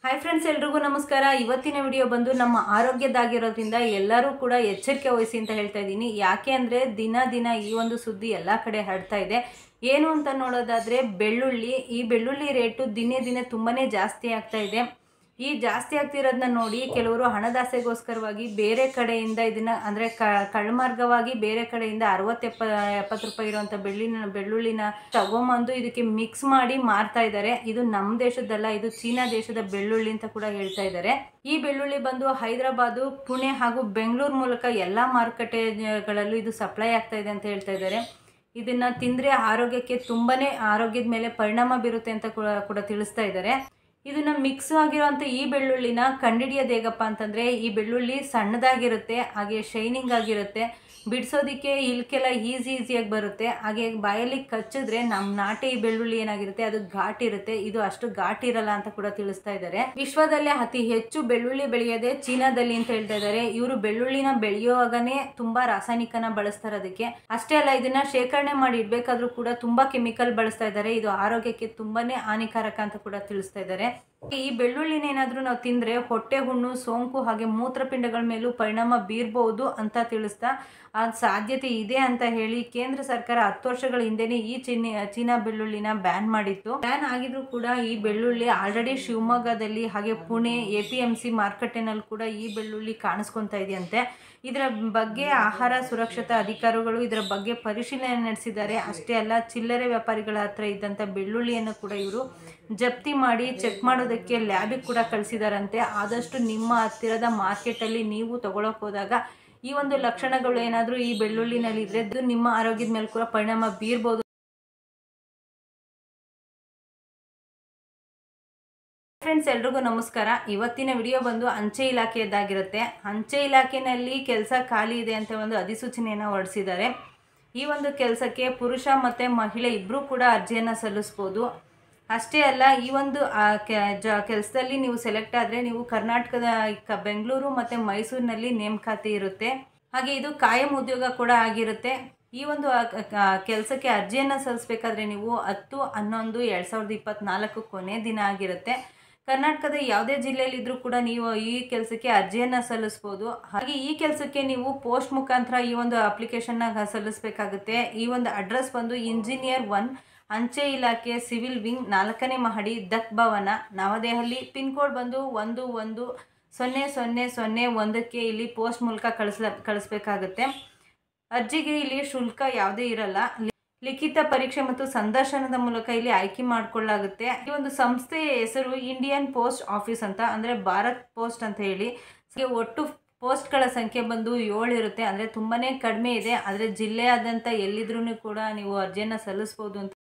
hi friends ಎಲ್ರಿಗೂ ನಮಸ್ಕಾರ ಇವತ್ತಿನ ವಿಡಿಯೋ ಬಂದು ನಮ್ಮ ಆರೋಗ್ಯದಾಗಿರೋದ್ರಿಂದ ಎಲ್ಲರೂ ಕೂಡ ಎಚ್ಚರಿಕೆ ವಹಿಸಿ ಅಂತ ಹೇಳ್ತಾ ಇದ್ದೀನಿ ಯಾಕೆ ಅಂದರೆ ದಿನ ದಿನ ಈ ಒಂದು ಸುದ್ದಿ ಎಲ್ಲ ಕಡೆ ಹರಡ್ತಾ ಇದೆ ಏನು ಅಂತ ನೋಡೋದಾದರೆ ಬೆಳ್ಳುಳ್ಳಿ ಈ ಬೆಳ್ಳುಳ್ಳಿ ರೇಟು ದಿನೇ ದಿನೇ ತುಂಬಾ ಜಾಸ್ತಿ ಆಗ್ತಾ ಇದೆ ಈ ಜಾಸ್ತಿ ಆಗ್ತಿರೋದನ್ನ ನೋಡಿ ಕೆಲವರು ಹಣದಾಸೆಗೋಸ್ಕರವಾಗಿ ಬೇರೆ ಕಡೆಯಿಂದ ಇದನ್ನ ಅಂದರೆ ಕ ಕಳ್ಮಾರ್ಗವಾಗಿ ಬೇರೆ ಕಡೆಯಿಂದ ಅರವತ್ತು ಎಪ್ಪ ಎಪ್ಪತ್ತು ರೂಪಾಯಿ ಇರುವಂಥ ಬೆಳ್ಳಿನ ಬೆಳ್ಳುಳ್ಳಿನ ತಗೊಂಬಂದು ಇದಕ್ಕೆ ಮಿಕ್ಸ್ ಮಾಡಿ ಮಾರ್ತಾ ಇದ್ದಾರೆ ಇದು ನಮ್ಮ ದೇಶದ್ದಲ್ಲ ಇದು ಚೀನಾ ದೇಶದ ಬೆಳ್ಳುಳ್ಳಿ ಅಂತ ಕೂಡ ಹೇಳ್ತಾ ಇದ್ದಾರೆ ಈ ಬೆಳ್ಳುಳ್ಳಿ ಬಂದು ಹೈದರಾಬಾದು ಪುಣೆ ಹಾಗೂ ಬೆಂಗಳೂರು ಮೂಲಕ ಎಲ್ಲ ಮಾರುಕಟ್ಟೆಗಳಲ್ಲೂ ಇದು ಸಪ್ಲೈ ಆಗ್ತಾ ಇದೆ ಅಂತ ಹೇಳ್ತಾ ಇದ್ದಾರೆ ಇದನ್ನ ತಿಂದರೆ ಆರೋಗ್ಯಕ್ಕೆ ತುಂಬಾನೇ ಆರೋಗ್ಯದ ಮೇಲೆ ಪರಿಣಾಮ ಬೀರುತ್ತೆ ಅಂತ ಕೂಡ ಕೂಡ ತಿಳಿಸ್ತಾ ಇದ್ದಾರೆ ಇದನ್ನ ಮಿಕ್ಸ್ ಆಗಿರೋಂಥ ಈ ಬೆಳ್ಳುಳ್ಳಿನ ಕಂಡಿಡಿಯೋದು ಹೇಗಪ್ಪ ಅಂತಂದರೆ ಈ ಬೆಳ್ಳುಳ್ಳಿ ಸಣ್ಣದಾಗಿರುತ್ತೆ ಹಾಗೆ ಶೈನಿಂಗ್ ಆಗಿರುತ್ತೆ ಬಿಡಿಸೋದಕ್ಕೆ ಇಲ್ಕೆಲ್ಲ ಈಸಿ ಈಸಿಯಾಗಿ ಬರುತ್ತೆ ಹಾಗೆ ಬಾಯಲ್ಲಿ ಕಚ್ಚಿದ್ರೆ ನಮ್ಮ ನಾಟಿ ಬೆಳ್ಳುಳ್ಳಿ ಏನಾಗಿರುತ್ತೆ ಅದು ಘಾಟ್ ಇರುತ್ತೆ ಇದು ಅಷ್ಟು ಘಾಟ್ ಇರಲ್ಲ ಅಂತ ಕೂಡ ತಿಳಿಸ್ತಾ ಇದ್ದಾರೆ ವಿಶ್ವದಲ್ಲೇ ಅತಿ ಹೆಚ್ಚು ಬೆಳ್ಳುಳ್ಳಿ ಬೆಳೆಯೋದೇ ಚೀನಾದಲ್ಲಿ ಅಂತ ಹೇಳ್ತಾ ಇದ್ದಾರೆ ಇವರು ಬೆಳ್ಳುಳ್ಳಿನ ಬೆಳೆಯುವಾಗನೇ ತುಂಬಾ ರಾಸಾಯನಿಕನ ಬಳಸ್ತಾರೆ ಅದಕ್ಕೆ ಅಷ್ಟೇ ಅಲ್ಲ ಇದನ್ನ ಶೇಖರಣೆ ಮಾಡಿ ಇಡ್ಬೇಕಾದ್ರೂ ಕೂಡ ತುಂಬಾ ಕೆಮಿಕಲ್ ಬಳಸ್ತಾ ಇದ್ದಾರೆ ಇದು ಆರೋಗ್ಯಕ್ಕೆ ತುಂಬಾನೇ ಹಾನಿಕಾರಕ ಅಂತ ಕೂಡ ತಿಳಿಸ್ತಾ ಇದ್ದಾರೆ ಈ ಬೆಳ್ಳುಳ್ಳಿನ ಏನಾದ್ರೂ ನಾವು ತಿಂದ್ರೆ ಹೊಟ್ಟೆ ಹುಣ್ಣು ಸೋಂಕು ಹಾಗೆ ಮೂತ್ರಪಿಂಡಗಳ ಮೇಲೂ ಪರಿಣಾಮ ಬೀರ್ಬಹುದು ಅಂತ ತಿಳಿಸ್ತಾ ಆ ಸಾಧ್ಯತೆ ಇದೆ ಅಂತ ಹೇಳಿ ಕೇಂದ್ರ ಸರ್ಕಾರ ಹತ್ತು ವರ್ಷಗಳ ಹಿಂದೆನೆ ಈ ಚೀನಿ ಚೀನಾ ಬೆಳ್ಳುಳ್ಳಿನ ಬ್ಯಾನ್ ಮಾಡಿತ್ತು ಬ್ಯಾನ್ ಆಗಿದ್ರು ಕೂಡ ಈ ಬೆಳ್ಳುಳ್ಳಿ ಆಲ್ರೆಡಿ ಶಿವಮೊಗ್ಗದಲ್ಲಿ ಹಾಗೆ Pune A P M C ಮಾರುಕಟ್ಟೆನಲ್ಲಿ ಕೂಡ ಈ ಬೆಳ್ಳುಳ್ಳಿ ಕಾಣಿಸ್ಕೊತಾ ಇದೆಯಂತೆ ಇದರ ಬಗ್ಗೆ ಆಹಾರ ಸುರಕ್ಷತಾ ಅಧಿಕಾರಿಗಳು ಇದರ ಬಗ್ಗೆ ಪರಿಶೀಲನೆ ನಡೆಸಿದ್ದಾರೆ ಅಷ್ಟೇ ಅಲ್ಲ ಚಿಲ್ಲರೆ ವ್ಯಾಪಾರಿಗಳ ಹತ್ರ ಇದ್ದಂಥ ಬೆಳ್ಳುಳ್ಳಿಯನ್ನು ಕೂಡ ಇವರು ಜಪ್ತಿ ಮಾಡಿ ಚೆಕ್ ಮಾಡೋದಕ್ಕೆ ಲ್ಯಾಬಿಗೆ ಕೂಡ ಕಳಿಸಿದಾರಂತೆ ಆದಷ್ಟು ನಿಮ್ಮ ಹತ್ತಿರದ ಮಾರ್ಕೆಟಲ್ಲಿ ನೀವು ತಗೊಳಕ್ ಹೋದಾಗ ಈ ಒಂದು ಲಕ್ಷಣಗಳು ಏನಾದರೂ ಈ ಬೆಳ್ಳುಳ್ಳಿನಲ್ಲಿ ಇದ್ರೆ ಅದು ನಿಮ್ಮ ಆರೋಗ್ಯದ ಮೇಲೆ ಕೂಡ ಪರಿಣಾಮ ಬೀರ್ಬೋದು ಫ್ರೆಂಡ್ಸ್ ಎಲ್ರಿಗೂ ನಮಸ್ಕಾರ ಇವತ್ತಿನ ವಿಡಿಯೋ ಬಂದು ಅಂಚೆ ಇಲಾಖೆಯದ್ದಾಗಿರುತ್ತೆ ಅಂಚೆ ಇಲಾಖೆಯಲ್ಲಿ ಕೆಲಸ ಖಾಲಿ ಇದೆ ಅಂತ ಒಂದು ಅಧಿಸೂಚನೆಯನ್ನು ಹೊರಡಿಸಿದ್ದಾರೆ ಈ ಒಂದು ಕೆಲಸಕ್ಕೆ ಪುರುಷ ಮತ್ತು ಮಹಿಳೆ ಇಬ್ಬರೂ ಕೂಡ ಅರ್ಜಿಯನ್ನು ಸಲ್ಲಿಸ್ಬೋದು ಅಷ್ಟೇ ಅಲ್ಲ ಈ ಒಂದು ಕೆಲಸದಲ್ಲಿ ನೀವು ಸೆಲೆಕ್ಟ್ ಆದರೆ ನೀವು ಕರ್ನಾಟಕದ ಕ- ಬೆಂಗಳೂರು ಮತ್ತು ಮೈಸೂರಿನಲ್ಲಿ ನೇಮಕಾತಿ ಇರುತ್ತೆ ಹಾಗೆ ಇದು ಕಾಯಂ ಉದ್ಯೋಗ ಕೂಡ ಆಗಿರುತ್ತೆ ಈ ಒಂದು ಕೆಲಸಕ್ಕೆ ಅರ್ಜಿಯನ್ನು ಸಲ್ಲಿಸಬೇಕಾದ್ರೆ ನೀವು ಹತ್ತು ಹನ್ನೊಂದು ಎರಡು ಸಾವಿರದ ಇಪ್ಪತ್ತ್ನಾಲ್ಕು ಕೊನೆ ದಿನ ಆಗಿರುತ್ತೆ ಕರ್ನಾಟಕದ ಯಾವುದೇ ಜಿಲ್ಲೆಯಲ್ಲಿದ್ದರೂ ಕೂಡ ನೀವು ಈ ಕೆಲಸಕ್ಕೆ ಅರ್ಜಿಯನ್ನು ಸಲ್ಲಿಸ್ಬೋದು ಹಾಗೆ ಈ ಕೆಲಸಕ್ಕೆ ನೀವು ಪೋಸ್ಟ್ ಮುಖಾಂತರ ಈ ಒಂದು ಅಪ್ಲಿಕೇಶನ್ನ ಸಲ್ಲಿಸಬೇಕಾಗುತ್ತೆ ಈ ಒಂದು ಅಡ್ರೆಸ್ ಬಂದು ಇಂಜಿನಿಯರ್ ಒನ್ ಅಂಚೆ ಇಲಾಖೆ ಸಿವಿಲ್ ವಿಂಗ್ ನಾಲ್ಕನೇ ಮಹಡಿ ದತ್ ಭವನ ನವದೆಹಲಿ ಪಿನ್ ಕೋಡ್ ಬಂದು ಒಂದು ಒಂದು ಸೊನ್ನೆ ಸೊನ್ನೆ ಸೊನ್ನೆ ಒಂದಕ್ಕೆ ಇಲ್ಲಿ ಪೋಸ್ಟ್ ಮೂಲಕ ಕಳಿಸ್ಲ ಕಳಿಸ್ಬೇಕಾಗುತ್ತೆ ಅರ್ಜಿಗೆ ಇಲ್ಲಿ ಶುಲ್ಕ ಯಾವುದೇ ಇರಲ್ಲ ಲಿಖಿತ ಪರೀಕ್ಷೆ ಮತ್ತು ಸಂದರ್ಶನದ ಮೂಲಕ ಇಲ್ಲಿ ಆಯ್ಕೆ ಮಾಡಿಕೊಳ್ಳಾಗುತ್ತೆ ಈ ಒಂದು ಸಂಸ್ಥೆಯ ಹೆಸರು ಇಂಡಿಯನ್ ಪೋಸ್ಟ್ ಆಫೀಸ್ ಅಂತ ಅಂದರೆ ಭಾರತ್ ಪೋಸ್ಟ್ ಅಂತ ಹೇಳಿ ಹಾಗೆ ಒಟ್ಟು ಪೋಸ್ಟ್ಗಳ ಸಂಖ್ಯೆ ಬಂದು ಏಳು ಇರುತ್ತೆ ಅಂದರೆ ತುಂಬಾ ಕಡಿಮೆ ಇದೆ ಆದರೆ ಜಿಲ್ಲೆಯಾದ್ಯಂತ ಎಲ್ಲಿದ್ರೂ ಕೂಡ ನೀವು ಅರ್ಜಿಯನ್ನು ಸಲ್ಲಿಸ್ಬೋದು ಅಂತ